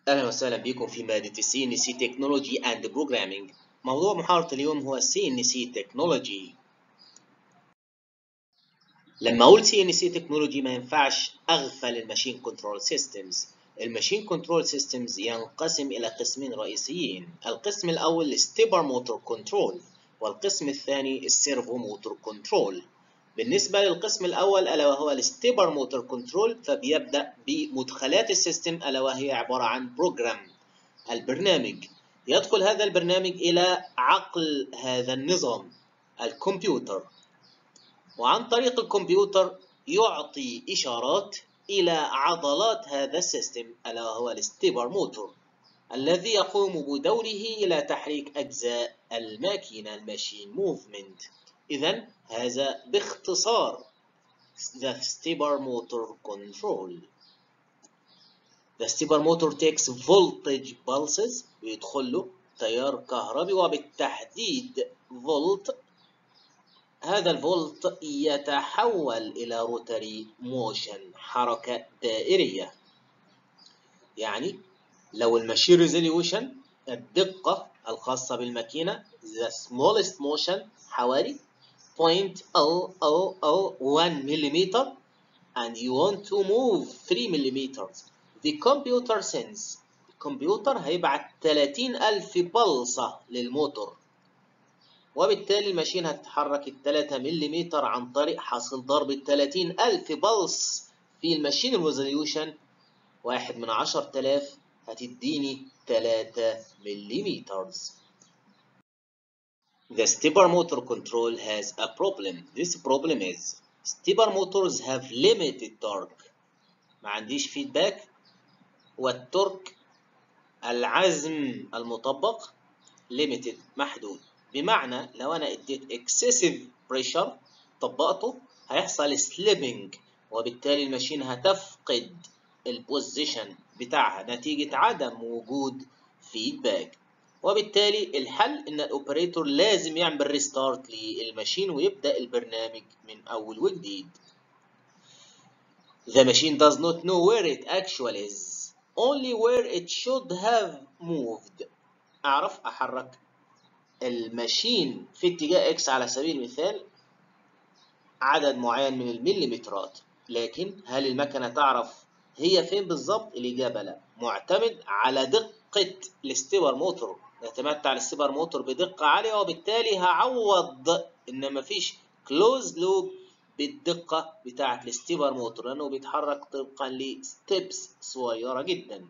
أهلا وسهلا بكم في مادة السي ان سي تكنولوجي اند بروجرامينج موضوع محاضرة اليوم هو السي ان سي تكنولوجي لما أقول سي ان سي تكنولوجي ما ينفعش أغفل الماشين كنترول سيستمز الماشين كنترول سيستمز ينقسم إلى قسمين رئيسيين القسم الأول الستيبر موتور كنترول والقسم الثاني السيرفو موتور كنترول بالنسبة للقسم الأول ألا وهو الستيبر موتور كنترول فبيبدأ بمدخلات السيستم ألا وهي عبارة عن بروجرام البرنامج يدخل هذا البرنامج إلى عقل هذا النظام الكمبيوتر وعن طريق الكمبيوتر يعطي إشارات إلى عضلات هذا السيستم ألا وهو الستيبر موتور الذي يقوم بدوره إلى تحريك أجزاء الماكينة الماشين موفمنت إذا هذا باختصار the stepper motor control. The stepper motor takes voltage pulses بيدخل له تيار كهربي وبالتحديد فولت هذا الفولت يتحول إلى روتري موشن حركة دائرية يعني لو الماشين ريزوليوشن الدقة الخاصة بالماكينة the smallest motion حوالي 0.001 millimeter and you want to move 3 millimeters the computer sends الكمبيوتر هيبعت 30000 بلصة للموتور وبالتالي الماشين هتتحرك ال 3 ملم عن طريق حاصل ضرب ال 30000 بلص في الماشين ريزوليوشن واحد من 10000 هتديني 3 ملم The stepper motor control has a problem. This problem is stepper motors have limited torque. ما عنديش فيدباك والتورك العزم المطبق limited محدود بمعنى لو انا اديت excessive pressure طبقته هيحصل slipping وبالتالي الماشين هتفقد البوزيشن بتاعها نتيجة عدم وجود فيدباك وبالتالي الحل ان الاوبريتور لازم يعمل ريستارت للماشين ويبدا البرنامج من اول وجديد The machine does not know where it actually is only where it should have moved اعرف احرك الماشين في اتجاه اكس على سبيل المثال عدد معين من المليمترات لكن هل المكنه تعرف هي فين بالظبط الاجابه لا معتمد على دقه الستيبر موتور يتمتع الستيبر موتور بدقة عالية وبالتالي هعوض إن مفيش كلوز لوب بالدقة بتاعة الستيبر موتور لأنه بيتحرك طبقا لستبس صغيرة جدا.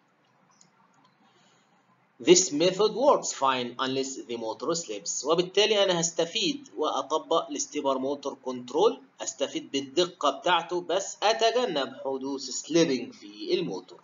This method works fine unless the motor slips وبالتالي أنا هستفيد وأطبق الستيبر موتور كنترول أستفيد بالدقة بتاعته بس أتجنب حدوث سليبنج في الموتور.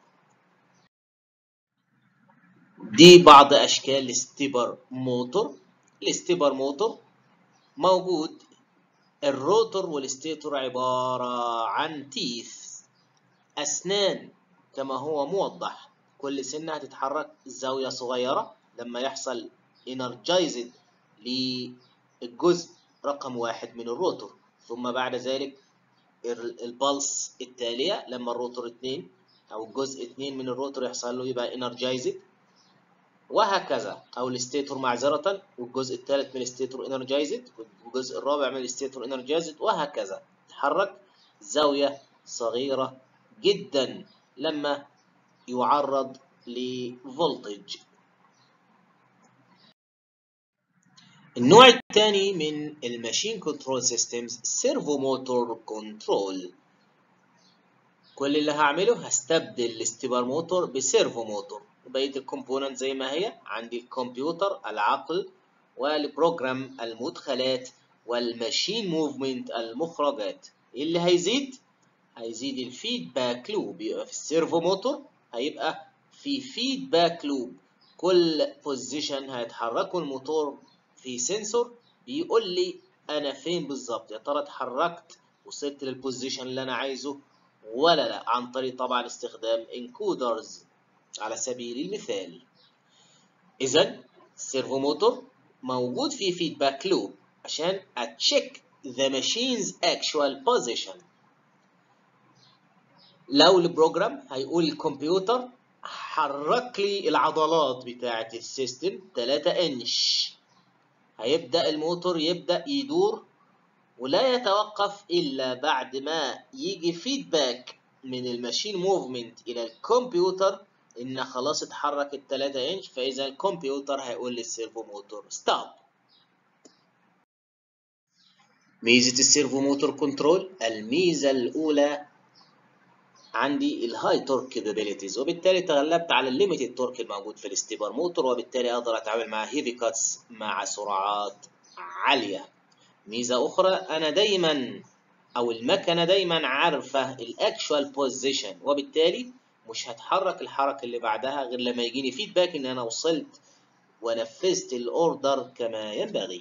دي بعض اشكال الستيبر موتور الستيبر موتور موجود الروتور والستيتور عبارة عن تيث أسنان كما هو موضح كل سنة هتتحرك زاوية صغيرة لما يحصل انرجايزد للجزء رقم واحد من الروتور ثم بعد ذلك البلس التالية لما الروتور اتنين أو الجزء اتنين من الروتور يحصل له يبقى انرجايزد وهكذا او الستيتور معذره والجزء الثالث من الستيتور انرجايزد والجزء الرابع من الستيتور انرجايزد وهكذا تحرك زاويه صغيره جدا لما يعرض لفولتج النوع الثاني من الماشين كنترول سيستمز سيرفو موتور كنترول كل اللي هعمله هستبدل الستيبر موتور بسيرفو موتور بقيه الكومبوننت زي ما هي عندي الكمبيوتر العقل والبروجرام المدخلات والماشين موفمنت المخرجات اللي هيزيد هيزيد الفيدباك لوب يبقى في السيرفو موتور هيبقى في فيدباك لوب كل بوزيشن هيتحركوا الموتور في سنسور بيقول لي انا فين بالظبط يا ترى اتحركت وصلت للبوزيشن اللي انا عايزه ولا لا عن طريق طبعا استخدام انكودرز على سبيل المثال إذا السيرفو موتور موجود في فيدباك لوب عشان أتشيك the machine's actual position لو البروجرام هيقول الكمبيوتر حرك لي العضلات بتاعة السيستم 3 انش هيبدأ الموتور يبدأ يدور ولا يتوقف إلا بعد ما يجي فيدباك من الماشين موفمنت إلى الكمبيوتر إن خلاص اتحرك ال 3 انش فإذا الكمبيوتر هيقول للسيرفو موتور ستوب ميزة السيرفو موتور كنترول الميزة الأولى عندي الهاي تورك كابابيلتيز وبالتالي تغلبت على الليميتد تورك الموجود في الاستيبر موتور وبالتالي اقدر اتعامل مع هيفي كاتس مع سرعات عاليه ميزه اخرى انا دايما او المكنه دايما عارفه الاكشوال بوزيشن وبالتالي مش هتحرك الحركه اللي بعدها غير لما يجيني فيدباك ان انا وصلت ونفذت الاوردر كما ينبغي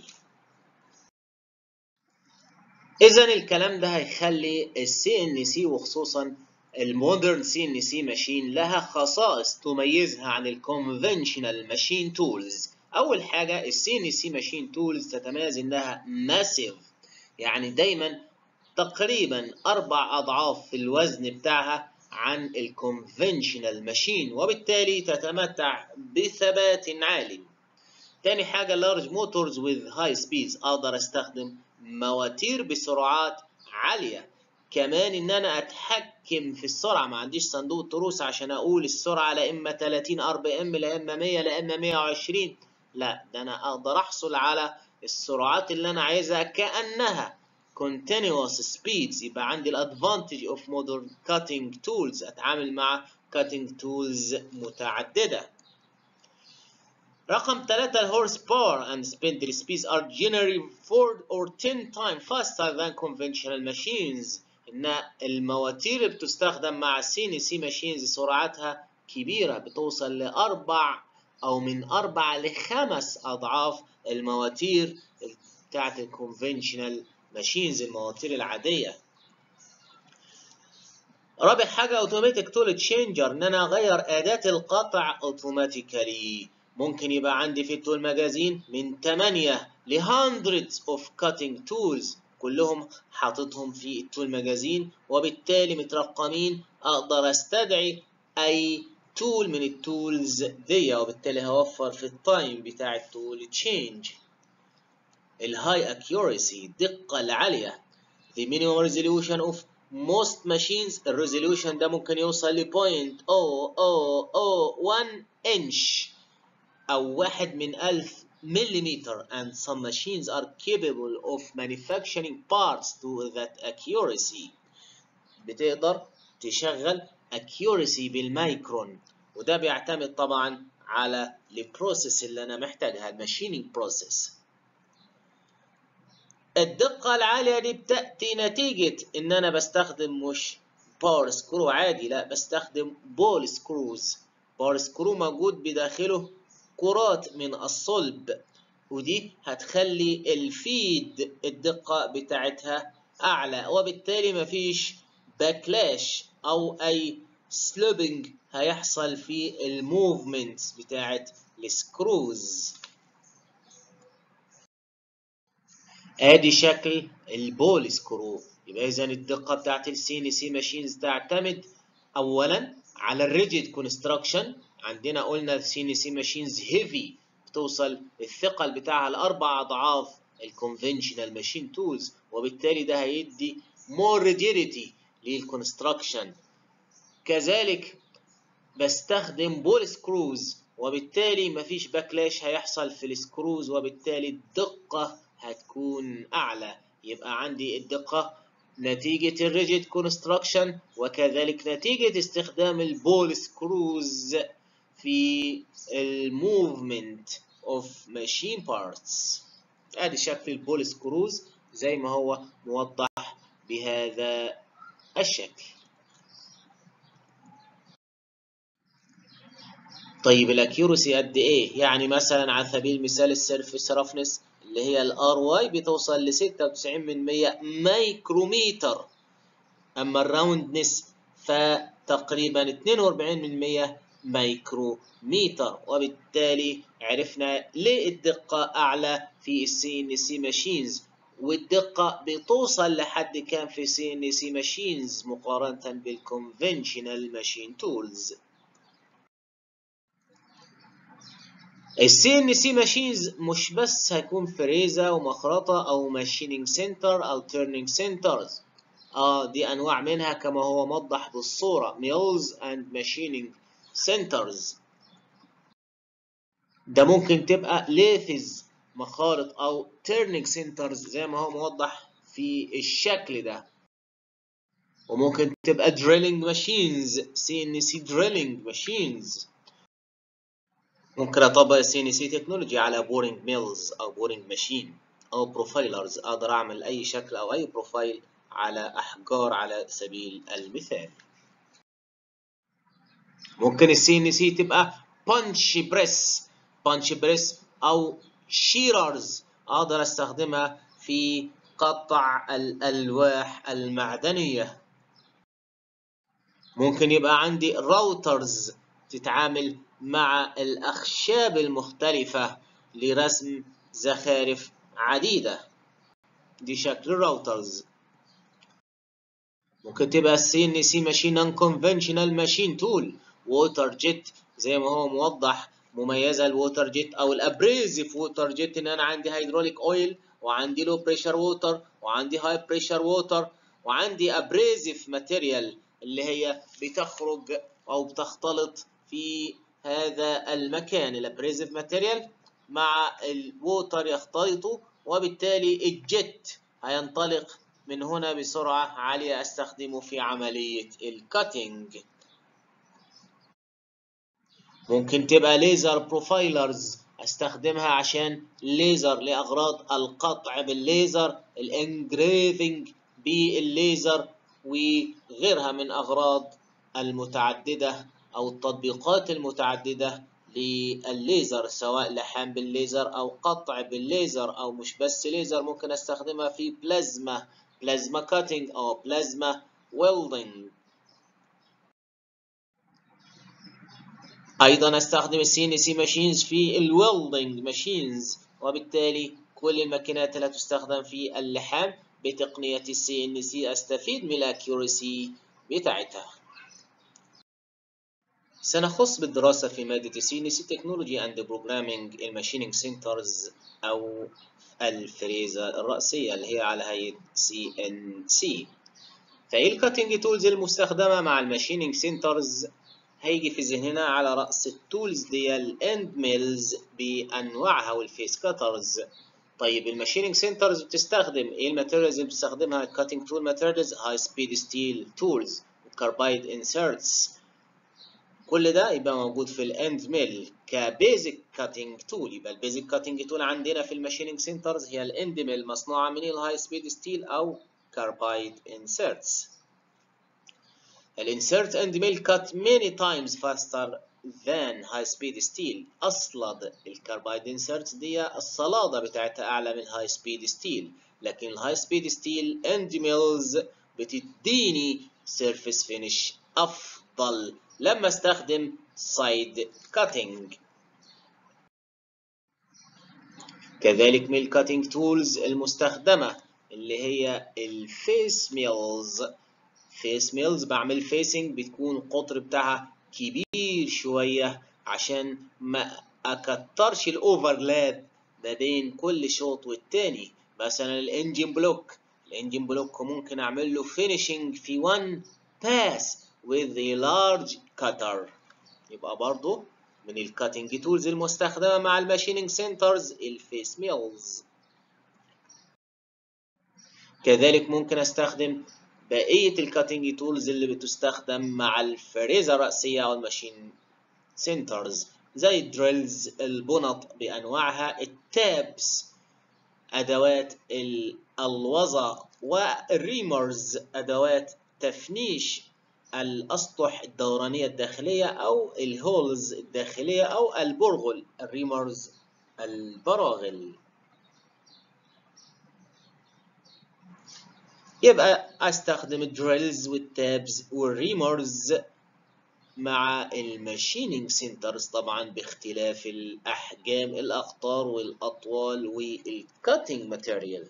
اذا الكلام ده هيخلي السي ان سي وخصوصا المودرن سي ان سي ماشين لها خصائص تميزها عن الكونفنشنال ماشين تولز اول حاجه السي ان سي ماشين تولز تتميز انها ماسيف يعني دايما تقريبا اربع اضعاف في الوزن بتاعها عن الكونفنشنال ماشين وبالتالي تتمتع بثبات عالي تاني حاجه لارج موتورز with هاي سبيدز اقدر استخدم مواتير بسرعات عاليه كمان ان انا اتحكم في السرعه ما عنديش صندوق تروس عشان اقول السرعه لا اما 30 ار بي ام لا اما 100 لا اما 120 لا ده انا اقدر احصل على السرعات اللي انا عايزها كانها continuous speeds يبقى عندي الادفانتج اوف modern cutting tools اتعامل مع cutting tools متعدده رقم 3 الهورس باور and spindle speeds are generally 4 or 10 times faster than conventional machines ان المواتير اللي بتستخدم مع السي سي ماشينز سرعتها كبيرة بتوصل لأربع أو من أربع لخمس أضعاف المواتير بتاعت الكونفنشنال ماشينز المواتير العادية. رابع حاجة اوتوماتيك تول تشينجر إن أنا أغير أداة القطع أوتوماتيكالي. ممكن يبقى عندي في التول ماجازين من 8 ل hundreds of cutting tools كلهم حاططهم في التول ماجازين وبالتالي مترقمين اقدر استدعي اي تول من التولز دي وبالتالي هوفر في التايم بتاع التول تشينج الهاي اكيورسي الدقة العالية the minimum resolution of most machines الريزوليوشن ده ممكن يوصل ل 0.0001 inch او واحد من ألف millimeter and some machines are capable of manufacturing parts to that accuracy بتقدر تشغل accuracy بالمايكرون وده بيعتمد طبعا على البروسيس اللي انا محتاجها الماشينينج بروسيس الدقة العالية دي بتأتي نتيجة إن أنا بستخدم مش باور سكرو عادي لا بستخدم بول سكروز باور سكرو موجود بداخله كرات من الصلب ودي هتخلي الفيد الدقة بتاعتها أعلى وبالتالي مفيش باكلاش أو أي سلوبنج هيحصل في الموفمنت بتاعت السكروز ادي شكل البول سكرو يبقى اذا الدقه بتاعت السي ان سي ماشينز تعتمد اولا على الريجيد كونستراكشن عندنا قلنا السي ان سي ماشينز هيفي بتوصل الثقل بتاعها لاربع اضعاف الكونفنشنال ماشين تولز وبالتالي ده هيدي مور ريجيديتي للكونستراكشن كذلك بستخدم بول سكروز وبالتالي مفيش باكلاش هيحصل في السكروز وبالتالي الدقه هتكون اعلى يبقى عندي الدقه نتيجة الريجيد كونستراكشن وكذلك نتيجة استخدام البول سكروز في الموفمنت اوف ماشين بارتس ادي شكل البول سكروز زي ما هو موضح بهذا الشكل طيب الاكيورسي قد ايه يعني مثلا على سبيل المثال السيرفيس رفنس اللي هي الار واي بتوصل ل 96% مايكروميتر اما الراوندنس فتقريبا 42% مايكروميتر وبالتالي عرفنا ليه الدقة أعلى في السي ان سي ماشينز والدقة بتوصل لحد كام في سي ان سي ماشينز مقارنة بالكونفنشنال ماشين تولز السي ان سي ماشينز مش بس هيكون فريزة ومخرطة او ماشينينج سنتر او تيرنينج سنترز اه دي انواع منها كما هو موضح بالصورة ميلز اند ماشينينج سنترز ده ممكن تبقى ليثز مخارط او تيرنينج سنترز زي ما هو موضح في الشكل ده وممكن تبقى دريلينج ماشينز سي ان سي دريلينج ماشينز ممكن اطبق السي ان سي تكنولوجي على بورينج ميلز او بورينج ماشين او بروفايلرز اقدر اعمل اي شكل او اي بروفايل على احجار على سبيل المثال ممكن السي ان سي تبقى بانش بريس بانش بريس او شيررز اقدر استخدمها في قطع الالواح المعدنيه ممكن يبقى عندي راوترز تتعامل مع الأخشاب المختلفة لرسم زخارف عديدة دي شكل الراوترز ممكن تبقى السي ان سي ماشين نون كونفنشنال ماشين تول ووتر جيت زي ما هو موضح مميزة الووتر جيت أو الأبريزيف ووتر جيت إن أنا عندي هيدروليك أويل وعندي لو بريشر ووتر وعندي هاي بريشر ووتر وعندي أبريزيف ماتيريال اللي هي بتخرج أو بتختلط في هذا المكان الابريزيف ماتيريال مع الووتر يختلطوا وبالتالي الجيت هينطلق من هنا بسرعة عالية استخدمه في عملية الكاتنج ممكن تبقى ليزر بروفايلرز استخدمها عشان ليزر لأغراض القطع بالليزر الانجريفنج بالليزر وغيرها من أغراض المتعددة أو التطبيقات المتعددة للليزر سواء لحام بالليزر أو قطع بالليزر أو مش بس ليزر ممكن أستخدمها في بلازما بلازما كاتنج أو بلازما ويلدنج أيضا أستخدم السي ان سي ماشينز في الويلدنج ماشينز وبالتالي كل الماكينات التي تستخدم في اللحام بتقنية السي ان سي أستفيد من الأكيورسي بتاعتها سنخص بالدراسة في مادة سي ان سي تكنولوجي اند بروجرامينج الماشينينج سنترز أو الفريزة الرأسية اللي هي على هيئة سي ان سي فإيه الكاتنج تولز المستخدمة مع الماشينينج سنترز هيجي في ذهننا على رأس التولز دي الاند ميلز بأنواعها والفيس كاترز طيب الماشينينج سنترز بتستخدم ايه الماتيريالز اللي بتستخدمها الكاتنج تول ماتيريالز هاي سبيد ستيل تولز وكاربايد انسرتس كل ده يبقى موجود في الاند ميل كبيزك كاتنج تول يبقى البيزك كاتنج تول عندنا في الماشينينج سنترز هي الاند ميل مصنوعه من الهاي سبيد ستيل او كاربايد انسرتس الانسرت اند ميل cut many times faster than high speed steel اصلد الكاربايد انسرت دي الصلاده بتاعتها اعلى من هاي سبيد ستيل لكن الهاي سبيد ستيل اند ميلز بتديني سيرفيس فينش افضل لما استخدم سايد كاتنج كذلك من الكاتنج تولز المستخدمة اللي هي الفيس ميلز فيس ميلز بعمل فيسنج بتكون القطر بتاعها كبير شوية عشان ما أكترش الأوفرلاب ما بين كل شوط والتاني مثلا الانجن بلوك الانجن بلوك ممكن أعمل له فينيشنج في one pass with a large cutter يبقى برضو من الكاتنج تولز المستخدمة مع الماشينينج سنترز الفيس ميلز كذلك ممكن استخدم بقية الكاتنج تولز اللي بتستخدم مع الفريزة الرأسية أو الماشين سنترز زي الدريلز البنط بأنواعها التابس أدوات الألوظة والريمرز أدوات تفنيش الأسطح الدورانية الداخلية أو الهولز الداخلية أو البرغل الريمرز البراغل يبقى أستخدم الدريلز والتابز والريمرز مع الماشينينج سنترز طبعا باختلاف الأحجام الأقطار والأطوال والكاتنج ماتيريال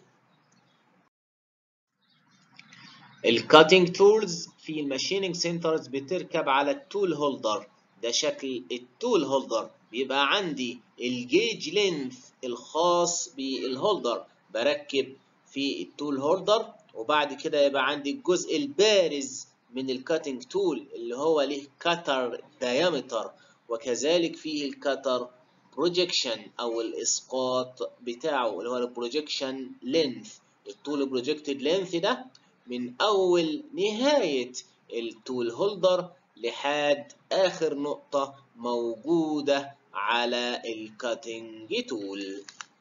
الكاتنج تولز في الماشينينج سنترز بتركب على التول هولدر ده شكل التول هولدر بيبقى عندي الجيج لينث الخاص بالهولدر بركب في التول هولدر وبعد كده يبقى عندي الجزء البارز من الكاتنج تول اللي هو له كتر دايمتر وكذلك فيه الكتر بروجيكشن او الاسقاط بتاعه اللي هو البروجيكشن لينث التول بروجيكتد لينث ده من اول نهايه التول هولدر لحد اخر نقطه موجوده على الكاتنج تول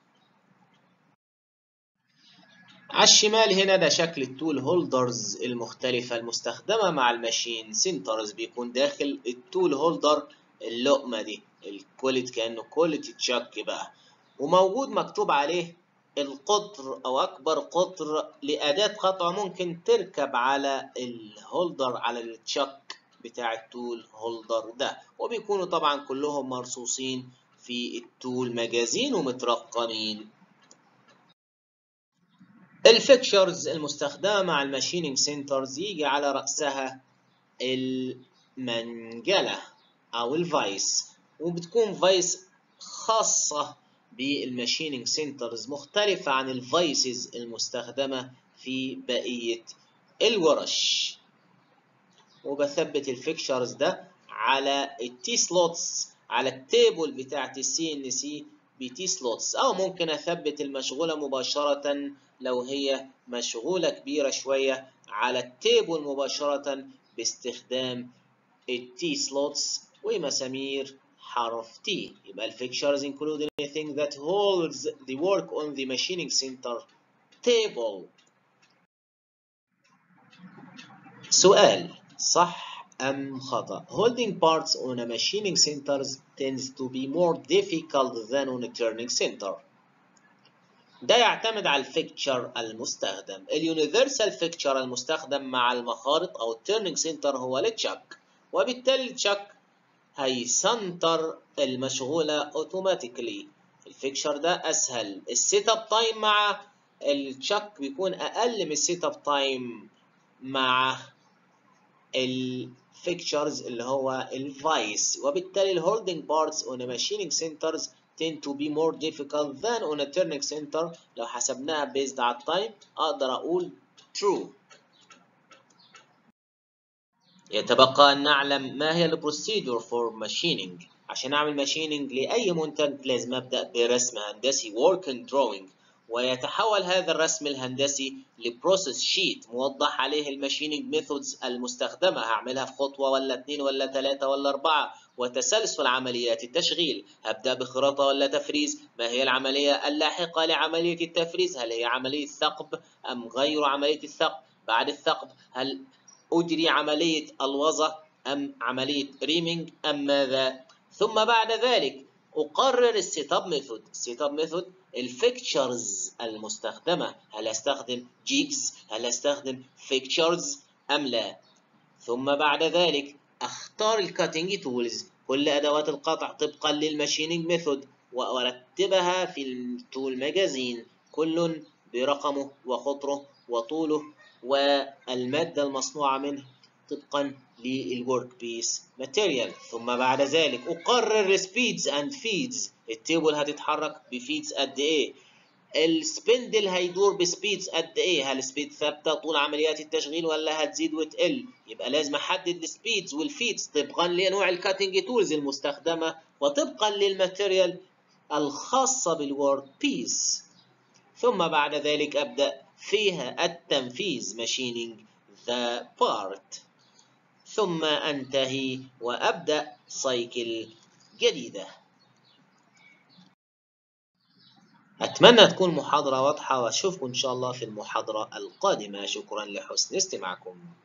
على الشمال هنا ده شكل التول هولدرز المختلفة المستخدمة مع الماشين سنترز بيكون داخل التول هولدر اللقمة دي الكولت كأنه كولت تشاك بقى وموجود مكتوب عليه القطر أو أكبر قطر لأداة قطع ممكن تركب على الهولدر على التشاك بتاع التول هولدر ده وبيكونوا طبعا كلهم مرصوصين في التول مجازين ومترقمين الفيكشرز المستخدمة مع الماشينينج سنترز يجي على رأسها المنجلة أو الفايس وبتكون فايس خاصة بالماشينينج سنترز مختلفة عن الفايسز المستخدمة في بقية الورش وبثبت الفيكشرز ده على التي سلوتس على التيبل بتاعت السي ان سي بتي سلوتس او ممكن اثبت المشغولة مباشرة لو هي مشغولة كبيرة شوية على التيبل مباشرة باستخدام التي سلوتس ومسامير حرف T يبقى الفيكشرز include anything that holds the work on the machining center table سؤال صح أم خطأ holding parts on a machining center tends to be more difficult than on a turning center ده يعتمد على الفيكتشر المستخدم اليونيفرسال فيكتشر المستخدم مع المخارط أو التيرنينج سنتر هو التشاك وبالتالي التشاك هيسنتر المشغولة اوتوماتيكلي الفيكشر ده اسهل السيت اب تايم مع التشاك بيكون اقل من السيت اب تايم مع الفيكشرز اللي هو الفايس وبالتالي الهولدنج بارتس on a machining centers tend to be more difficult than on a turning center لو حسبناها based على التايم اقدر اقول true يتبقى أن نعلم ما هي البروسيدور فور ماشينينج عشان أعمل ماشينينج لأي منتج لازم أبدأ برسم هندسي working drawing ويتحول هذا الرسم الهندسي لبروسيس شيت موضح عليه الماشينينج ميثودز المستخدمة هعملها في خطوة ولا اتنين ولا تلاتة ولا أربعة وتسلسل عمليات التشغيل هبدأ بخراطة ولا تفريز ما هي العملية اللاحقة لعملية التفريز هل هي عملية ثقب أم غير عملية الثقب بعد الثقب هل أجري عملية الوظة أم عملية ريمينج أم ماذا ثم بعد ذلك أقرر السيت اب ميثود السيت اب ميثود الفيكتشرز المستخدمة هل أستخدم جيجز هل أستخدم فيكتشرز أم لا ثم بعد ذلك أختار الكاتنج تولز كل أدوات القطع طبقا للماشينينج ميثود وأرتبها في التول ماجازين كل برقمه وقطره وطوله والمادة المصنوعة منه طبقا للورك بيس ماتيريال ثم بعد ذلك أقرر سبيدز اند فيدز التيبل هتتحرك بفيدز قد إيه السبندل هيدور بسبيدز قد ايه هل سبيد ثابته طول عمليات التشغيل ولا هتزيد وتقل يبقى لازم احدد السبيدز والفيدز طبقا لنوع الكاتنج تولز المستخدمه وطبقا للماتيريال الخاصه بالورك بيس ثم بعد ذلك ابدا فيها التنفيذ machining the part ثم أنتهي وأبدأ سايكل جديدة أتمنى تكون محاضرة واضحة وأشوفكم إن شاء الله في المحاضرة القادمة شكرا لحسن استماعكم